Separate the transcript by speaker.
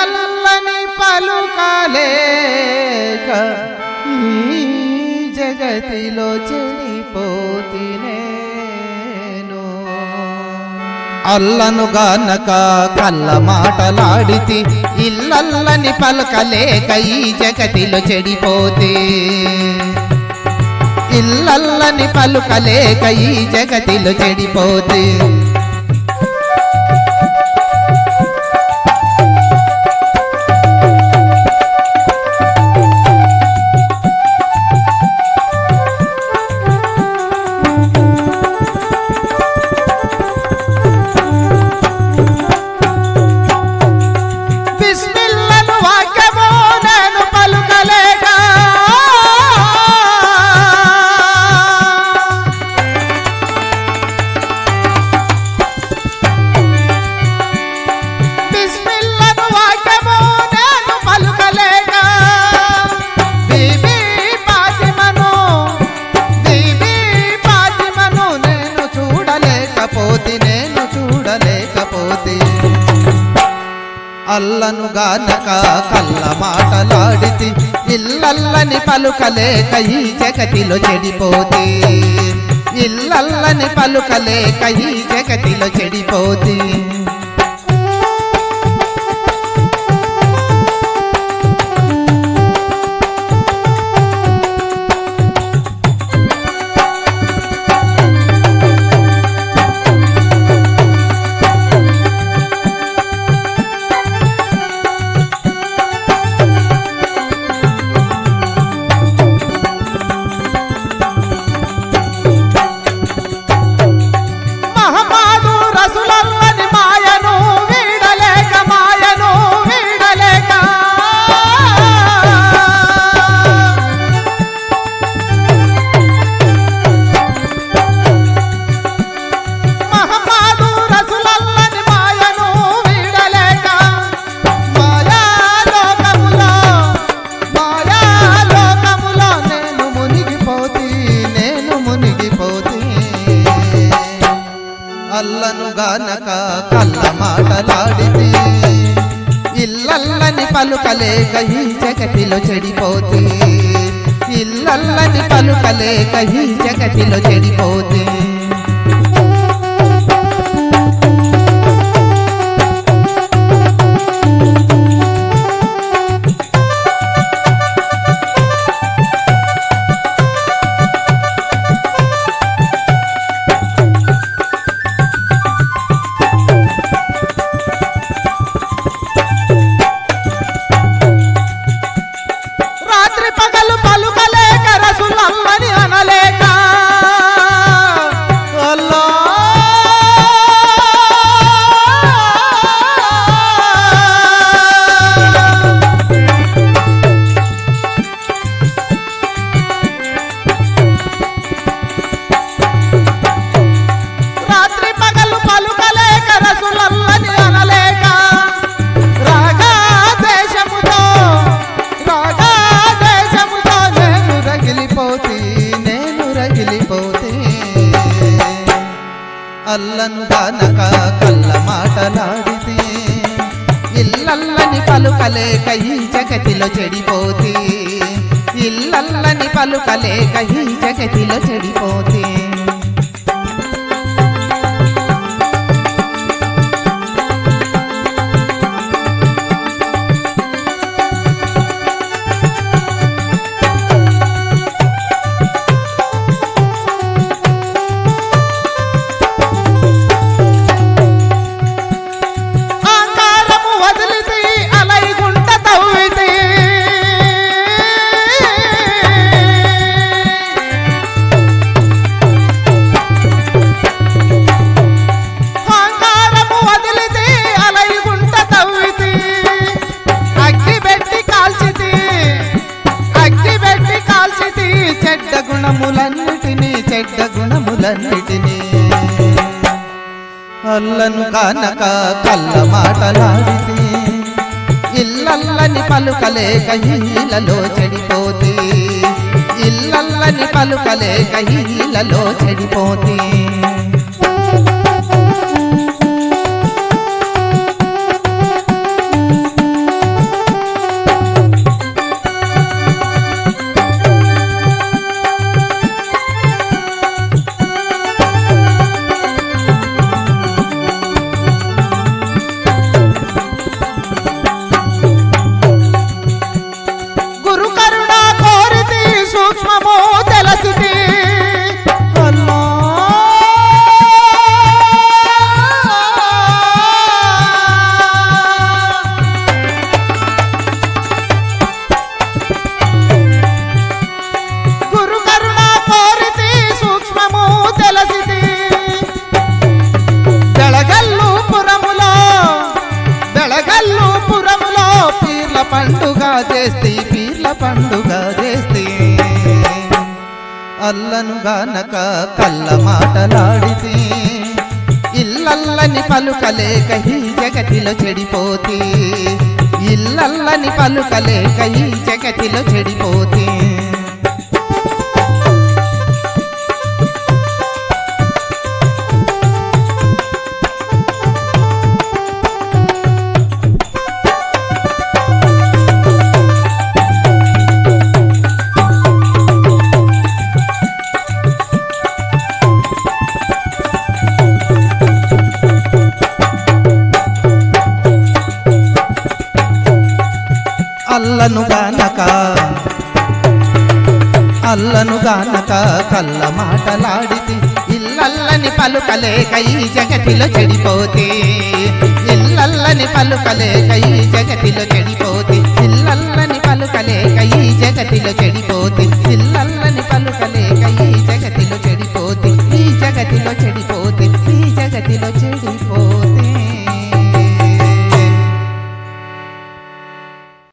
Speaker 1: ఇల్లల్లని పలుకలేక ఈ జగతిలో చెడిపోతినేను అల్లను గానక కళ్ళ మాటలాడితి ఇల్లల్లని పలకలేక ఈ జగతిలో చెడిపోతే ఇల్లల్లని పలుకలేక ఈ జగతిలో చెడిపోతే బిస్మిల్లను వాక్యము నేను పలుకలేక బిస్మిల్లను వాక్యము నేను పలుకలేక బీబీ ఫాతిమను బీబీ ఫాతిమను నేను చూడలేకపోతే నేను చూడలేకపోతే అల్లను గానక కళ్ళ మాటలాడితి ఇల్లల్లని పలుకలేక ఈ జగతిలో చెడిపోతే ఇల్లల్లని పలుకలేక ఈ జగతిలో చెడిపోతే మహమాదు రసులల్లని మాయను వీడలేక మాయను వీడలేక మహమాదు రసులల్లని మాయను వీడలేక మాయా లోకములో మాయా లోకములో నేను మునిగిపోతీ నేను మునిగిపోతీ అల్లను గానక కళ్ళ మాటలాడితే ఇల్లల్లని పలుకలేక ఈ జగతిలో చెడిపోతే ఇల్లల్లని పలుకలేక ఈ జగతిలో చెడిపోతే రాత్రి పగలు పలుకలేక రసులమ్మని అనలేక అల్లా రాత్రి పగలు పలుకలేక రసులమ్మని అనలేక రాగా దేశముతో రాగా దేశముతో నేను రగిలిపోతే నేను రగిలిపోతే అల్లను గానక కళ్ళ మాటలాడితే ఇల్లల్లని పలుకలేక ఈ జగతిలో చెడిపోతే ఇల్లల్లని పలుకలేక ఈ జగతిలో చెడిపోతే ఆకారము వదిలితే అలైగుంట తవ్వితే ఆకారము వదిలితే అలైగుంట తవ్వితే అగ్గి పెట్టి కాల్చితే అగ్గి పెట్టి కాల్చితే చెడ్డ గుణములన్నిటినీ చెడ్డ గుణములన్నిటినీ అల్లను కానక కళ్ళ మాటలాడితే ఇల్లల్లని పలుకలేక ఈలలో చెడిపోతే ఇల్లల్లని పలుకలేక ఈలలో చెడిపోతే చేస్తే పీర్ల పండుగ చేస్తే అల్లను గానక కళ్ళ మాటలాడితే ఇల్లల్లని పలుకలేక ఈ జగతిలో చెడిపోతే ఇల్లల్లని పలుకలేక ఈ జగతిలో చెడిపోతే అల్లను గానక అల్లను గానక కళ్ళ మాటలాడితే ఇల్లల్లని పలుకలేక ఈ జగతిలో చెడిపోతే ఇల్లల్లని పలుకలేక ఈ జగతిలో చెడి